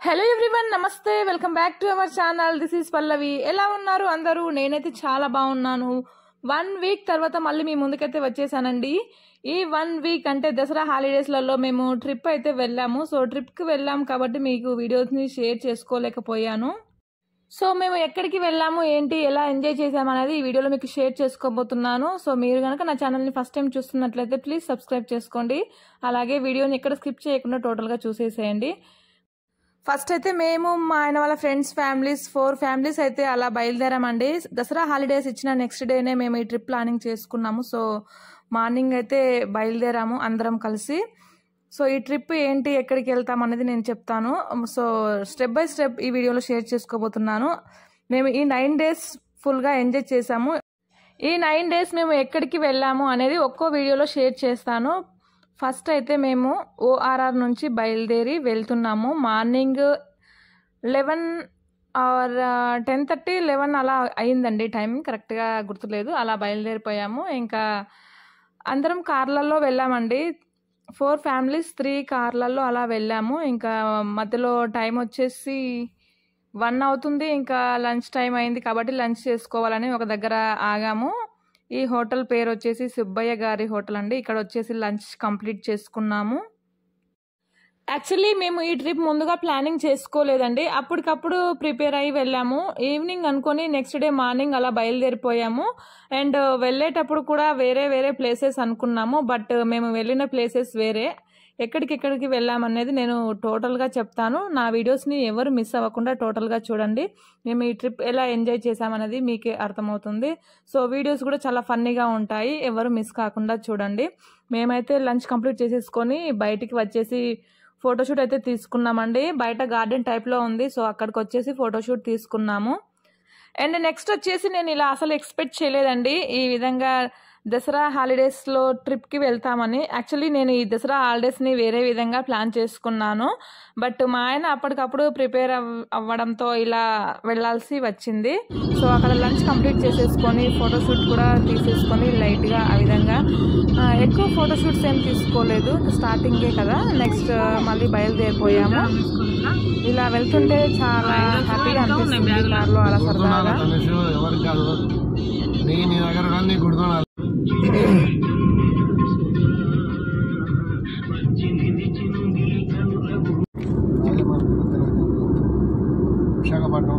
hello everyone నమస్తే welcome back to our channel this is Pallavi ఎలా ఉన్నారు అందరూ నేనైతే చాలా బాగున్నాను వన్ వీక్ తర్వాత మళ్ళీ మీ ముందుకైతే వచ్చేసానండి ఈ వన్ వీక్ అంటే దసరా హాలిడేస్లలో మేము ట్రిప్ అయితే వెళ్ళాము సో ట్రిప్కి వెళ్ళాం కాబట్టి మీకు వీడియోస్ని షేర్ చేసుకోలేకపోయాను సో మేము ఎక్కడికి వెళ్ళాము ఏంటి ఎలా ఎంజాయ్ చేసాము అనేది ఈ వీడియోలో మీకు షేర్ చేసుకోబోతున్నాను సో మీరు కనుక నా ఛానల్ని ఫస్ట్ టైం చూస్తున్నట్లయితే ప్లీజ్ సబ్స్క్రైబ్ చేసుకోండి అలాగే వీడియోని ఎక్కడ స్కిప్ చేయకుండా టోటల్గా చూసేసేయండి ఫస్ట్ అయితే మేము మా ఆయన వాళ్ళ ఫ్రెండ్స్ ఫ్యామిలీస్ ఫోర్ ఫ్యామిలీస్ అయితే అలా బయలుదేరామండి దసరా హాలిడేస్ ఇచ్చిన నెక్స్ట్ డేనే మేము ఈ ట్రిప్ ప్లానింగ్ చేసుకున్నాము సో మార్నింగ్ అయితే బయలుదేరాము అందరం కలిసి సో ఈ ట్రిప్ ఏంటి ఎక్కడికి వెళ్తాం అనేది నేను చెప్తాను సో స్టెప్ బై స్టెప్ ఈ వీడియోలో షేర్ చేసుకోబోతున్నాను మేము ఈ నైన్ డేస్ ఫుల్గా ఎంజాయ్ చేసాము ఈ నైన్ డేస్ మేము ఎక్కడికి వెళ్ళాము అనేది ఒక్కో వీడియోలో షేర్ చేస్తాను ఫస్ట్ అయితే మేము ఓఆర్ఆర్ నుంచి బయలుదేరి వెళ్తున్నాము morning eleven or ten thirty eleven అలా అయిందండి టైం కరెక్ట్గా గుర్తులేదు అలా బయలుదేరిపోయాము ఇంకా అందరం కార్లలో వెళ్ళామండి ఫోర్ ఫ్యామిలీస్ త్రీ కార్లలో అలా వెళ్ళాము ఇంకా మధ్యలో టైం వచ్చేసి వన్ అవుతుంది ఇంకా లంచ్ టైం అయింది కాబట్టి లంచ్ చేసుకోవాలని ఒక దగ్గర ఆగాము ఈ హోటల్ పేరు వచ్చేసి సుబ్బయ్య గారి హోటల్ అండి ఇక్కడ వచ్చేసి లంచ్ కంప్లీట్ చేసుకున్నాము యాక్చువల్లీ మేము ఈ ట్రిప్ ముందుగా ప్లానింగ్ చేసుకోలేదండి అప్పటికప్పుడు ప్రిపేర్ అయ్యి వెళ్ళాము ఈవినింగ్ అనుకొని నెక్స్ట్ డే మార్నింగ్ అలా బయలుదేరిపోయాము అండ్ వెళ్ళేటప్పుడు కూడా వేరే వేరే ప్లేసెస్ అనుకున్నాము బట్ మేము వెళ్ళిన ప్లేసెస్ వేరే ఎక్కడికెక్కడికి వెళ్ళామనేది నేను టోటల్గా చెప్తాను నా వీడియోస్ని ఎవరు మిస్ అవ్వకుండా టోటల్గా చూడండి మేము ఈ ట్రిప్ ఎలా ఎంజాయ్ చేసామనేది మీకే అర్థమవుతుంది సో వీడియోస్ కూడా చాలా ఫన్నీగా ఉంటాయి ఎవరు మిస్ కాకుండా చూడండి మేమైతే లంచ్ కంప్లీట్ చేసేసుకొని బయటికి వచ్చేసి ఫోటోషూట్ అయితే తీసుకున్నామండి బయట గార్డెన్ టైప్లో ఉంది సో అక్కడికి వచ్చేసి ఫోటోషూట్ తీసుకున్నాము అండ్ నెక్స్ట్ వచ్చేసి నేను ఇలా అసలు ఎక్స్పెక్ట్ చేయలేదండి ఈ విధంగా దసరా హాలిడేస్లో ట్రిప్కి వెళ్తామని యాక్చువల్లీ నేను ఈ దసరా హాలిడేస్ని వేరే విధంగా ప్లాన్ చేసుకున్నాను బట్ మా ఆయన అప్పటికప్పుడు ప్రిపేర్ అవ్వడంతో ఇలా వెళ్ళాల్సి వచ్చింది సో అక్కడ లంచ్ కంప్లీట్ చేసేసుకొని ఫోటోషూట్ కూడా తీసేసుకొని లైట్గా ఆ విధంగా ఎక్కువ ఫోటోషూట్స్ ఏం తీసుకోలేదు స్టార్టింగే కదా నెక్స్ట్ మళ్ళీ బయలుదేరిపోయాము ఇలా వెళ్తుంటే చాలా హ్యాపీగా అనిపిస్తుంది కార్లో అలా సరదాగా తనుషు ఎవరికి కాదు నీ నీ దగ్గర కానీ నీ గుర్తున్నాను విశాఖపట్నం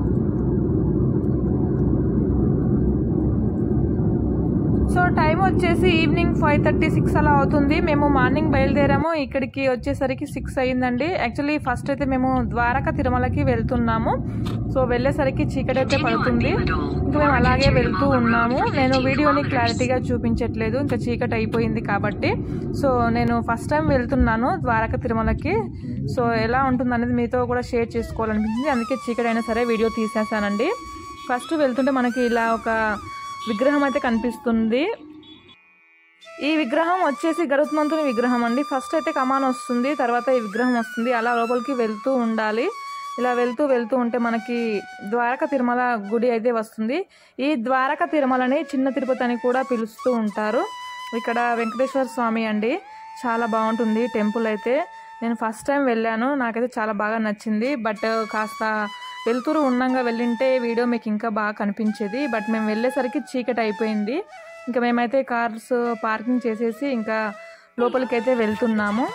సో టైం వచ్చేసి ఈవినింగ్ ఫైవ్ థర్టీ సిక్స్ అలా అవుతుంది మేము మార్నింగ్ బయలుదేరాము ఇక్కడికి వచ్చేసరికి సిక్స్ అయిందండి యాక్చువల్లీ ఫస్ట్ అయితే మేము ద్వారకా తిరుమలకి వెళ్తున్నాము సో వెళ్ళేసరికి చీకటి అయితే పడుతుంది ఇంకా మేము అలాగే వెళ్తూ ఉన్నాము నేను వీడియోని క్లారిటీగా చూపించట్లేదు ఇంకా చీకటి అయిపోయింది కాబట్టి సో నేను ఫస్ట్ టైం వెళ్తున్నాను ద్వారకా తిరుమలకి సో ఎలా ఉంటుంది అనేది మీతో కూడా షేర్ చేసుకోవాలనిపించింది అందుకే చీకటి అయినా సరే వీడియో తీసేసానండి ఫస్ట్ వెళ్తుంటే మనకి ఇలా ఒక విగ్రహం అయితే కనిపిస్తుంది ఈ విగ్రహం వచ్చేసి గరుత్మంతుని విగ్రహం అండి ఫస్ట్ అయితే కమాన్ వస్తుంది తర్వాత ఈ విగ్రహం వస్తుంది అలా లోపలికి వెళ్తూ ఉండాలి ఇలా వెళ్తూ వెళ్తూ ఉంటే మనకి ద్వారక తిరుమల గుడి అయితే వస్తుంది ఈ ద్వారక తిరుమలని చిన్న తిరుపతి అని కూడా పిలుస్తూ ఉంటారు ఇక్కడ వెంకటేశ్వర స్వామి అండి చాలా బాగుంటుంది టెంపుల్ అయితే నేను ఫస్ట్ టైం వెళ్ళాను నాకైతే చాలా బాగా నచ్చింది బట్ కాస్త వెళ్తూరు ఉండంగా వెళ్ళింటే వీడియో మీకు ఇంకా బాగా కనిపించేది బట్ మేము వెళ్ళేసరికి చీకటి అయిపోయింది ఇంకా మేమైతే కార్స్ పార్కింగ్ చేసేసి ఇంకా లోపలికి అయితే వెళ్తున్నాము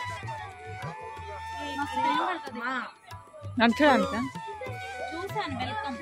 చూసాను వెల్కమ్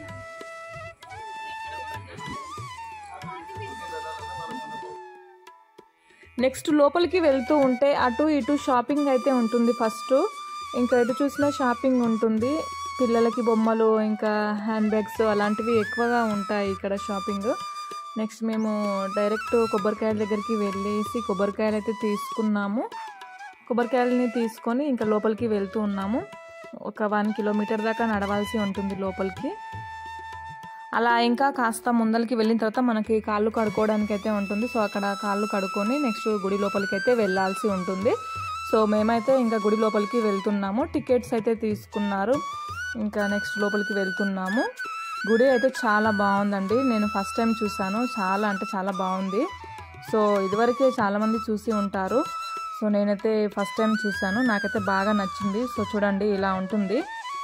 నెక్స్ట్ లోపలికి వెళ్తూ ఉంటే అటు ఇటు షాపింగ్ అయితే ఉంటుంది ఫస్ట్ ఇంకా ఎటు చూసినా షాపింగ్ ఉంటుంది పిల్లలకి బొమ్మలు ఇంకా హ్యాండ్ బ్యాగ్స్ అలాంటివి ఎక్కువగా ఉంటాయి ఇక్కడ షాపింగ్ నెక్స్ట్ మేము డైరెక్ట్ కొబ్బరికాయల దగ్గరికి వెళ్ళేసి కొబ్బరికాయలు అయితే తీసుకున్నాము కొబ్బరికాయలని తీసుకొని ఇంకా లోపలికి వెళ్తూ ఉన్నాము ఒక వన్ కిలోమీటర్ దాకా నడవాల్సి ఉంటుంది లోపలికి అలా ఇంకా కాస్త ముందరికి వెళ్ళిన తర్వాత మనకి కాళ్ళు కడుక్కోవడానికి అయితే ఉంటుంది సో అక్కడ కాళ్ళు కడుక్కొని నెక్స్ట్ గుడి లోపలికి అయితే వెళ్ళాల్సి ఉంటుంది సో మేమైతే ఇంకా గుడి లోపలికి వెళ్తున్నాము టికెట్స్ అయితే తీసుకున్నారు ఇంకా నెక్స్ట్ లోపలికి వెళ్తున్నాము గుడి అయితే చాలా బాగుందండి నేను ఫస్ట్ టైం చూసాను చాలా అంటే చాలా బాగుంది సో ఇదివరకే చాలామంది చూసి ఉంటారు సో నేనైతే ఫస్ట్ టైం చూసాను నాకైతే బాగా నచ్చింది సో చూడండి ఇలా ఉంటుంది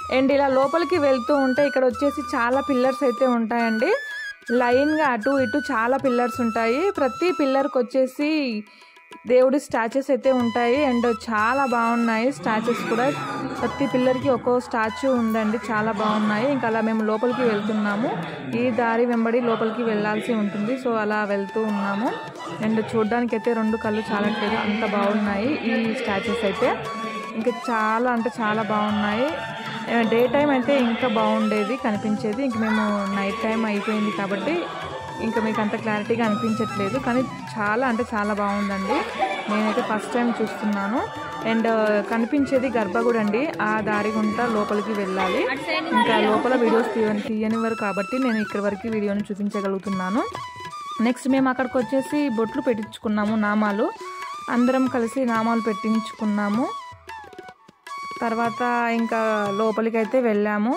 అండ్ ఇలా లోపలికి వెళ్తూ ఉంటే ఇక్కడ వచ్చేసి చాలా పిల్లర్స్ అయితే ఉంటాయండి లైన్గా అటు ఇటు చాలా పిల్లర్స్ ఉంటాయి ప్రతి పిల్లర్కి వచ్చేసి దేవుడి స్టాచ్యూస్ అయితే ఉంటాయి అండ్ చాలా బాగున్నాయి స్టాచ్యూస్ కూడా ప్రతి పిల్లర్కి ఒక్కో స్టాచ్యూ ఉందండి చాలా బాగున్నాయి ఇంకా అలా మేము లోపలికి వెళ్తున్నాము ఈ దారి వెంబడి లోపలికి వెళ్ళాల్సి ఉంటుంది సో అలా వెళ్తూ ఉన్నాము అండ్ చూడడానికి అయితే రెండు కళ్ళు చాలట్లేదు అంత బాగున్నాయి ఈ స్టాచ్యూస్ అయితే ఇంకా చాలా అంటే చాలా బాగున్నాయి డే టైం అయితే ఇంకా బాగుండేది కనిపించేది ఇంక మేము నైట్ టైం అయిపోయింది కాబట్టి ఇంకా మీకు అంత క్లారిటీగా అనిపించట్లేదు కానీ చాలా అంటే చాలా బాగుందండి నేనైతే ఫస్ట్ టైం చూస్తున్నాను అండ్ కనిపించేది గర్భగుడి అండి ఆ దారి గుంటా లోపలికి వెళ్ళాలి ఇంకా లోపల వీడియోస్ తీయని తీయనివ్వరు కాబట్టి నేను ఇక్కడి వరకు వీడియోని చూపించగలుగుతున్నాను నెక్స్ట్ మేము అక్కడికి వచ్చేసి బొట్లు పెట్టించుకున్నాము నామాలు అందరం కలిసి నామాలు పెట్టించుకున్నాము తర్వాత ఇంకా లోపలికి అయితే వెళ్ళాము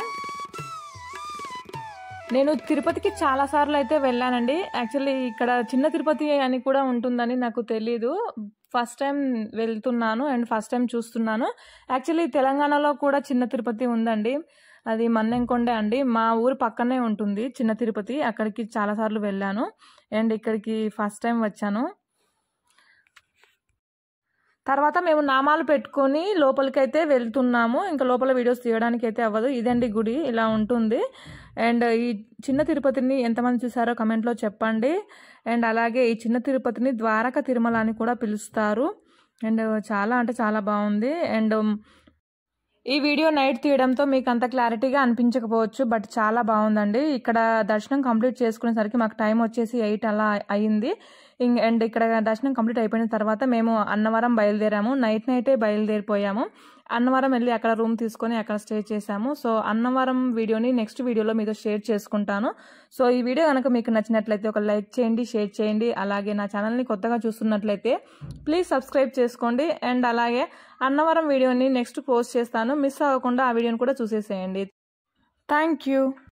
నేను తిరుపతికి చాలా సార్లు అయితే వెళ్ళానండి యాక్చువల్లీ ఇక్కడ చిన్న తిరుపతి అని కూడా ఉంటుందని నాకు తెలీదు ఫస్ట్ టైం వెళ్తున్నాను అండ్ ఫస్ట్ టైం చూస్తున్నాను యాక్చువల్లీ తెలంగాణలో కూడా చిన్న తిరుపతి ఉందండి అది మన్నెంకొండే అండి మా ఊరు పక్కనే ఉంటుంది చిన్న తిరుపతి అక్కడికి చాలాసార్లు వెళ్ళాను అండ్ ఇక్కడికి ఫస్ట్ టైం వచ్చాను తర్వాత మేము నామాలు పెట్టుకొని లోపలికైతే వెళ్తున్నాము ఇంకా లోపల వీడియోస్ తీయడానికి అయితే అవ్వదు ఇదండి గుడి ఇలా ఉంటుంది అండ్ ఈ చిన్న తిరుపతిని ఎంతమంది చూసారో కమెంట్లో చెప్పండి అండ్ అలాగే ఈ చిన్న తిరుపతిని ద్వారక తిరుమల అని కూడా పిలుస్తారు అండ్ చాలా అంటే చాలా బాగుంది అండ్ ఈ వీడియో నైట్ తీయడంతో మీకు అంత క్లారిటీగా అనిపించకపోవచ్చు బట్ చాలా బాగుందండి ఇక్కడ దర్శనం కంప్లీట్ చేసుకునేసరికి మాకు టైం వచ్చేసి ఎయిట్ అలా అయింది ఇం- అండ్ ఇక్కడ దర్శనం కంప్లీట్ అయిపోయిన తర్వాత మేము అన్నవరం బయలుదేరాము నైట్ నైటే బయలుదేరిపోయాము అన్నవరం వెళ్ళి అక్కడ రూమ్ తీసుకొని అక్కడ స్టే చేసాము సో అన్నవరం వీడియోని నెక్స్ట్ వీడియోలో మీతో షేర్ చేసుకుంటాను సో ఈ వీడియో కనుక మీకు నచ్చినట్లయితే ఒక లైక్ చేయండి షేర్ చేయండి అలాగే నా ఛానల్ని కొత్తగా చూస్తున్నట్లయితే ప్లీజ్ సబ్స్క్రైబ్ చేసుకోండి అండ్ అలాగే అన్నవరం వీడియోని నెక్స్ట్ పోస్ట్ చేస్తాను మిస్ అవ్వకుండా ఆ వీడియోని కూడా చూసేసేయండి థ్యాంక్ యూ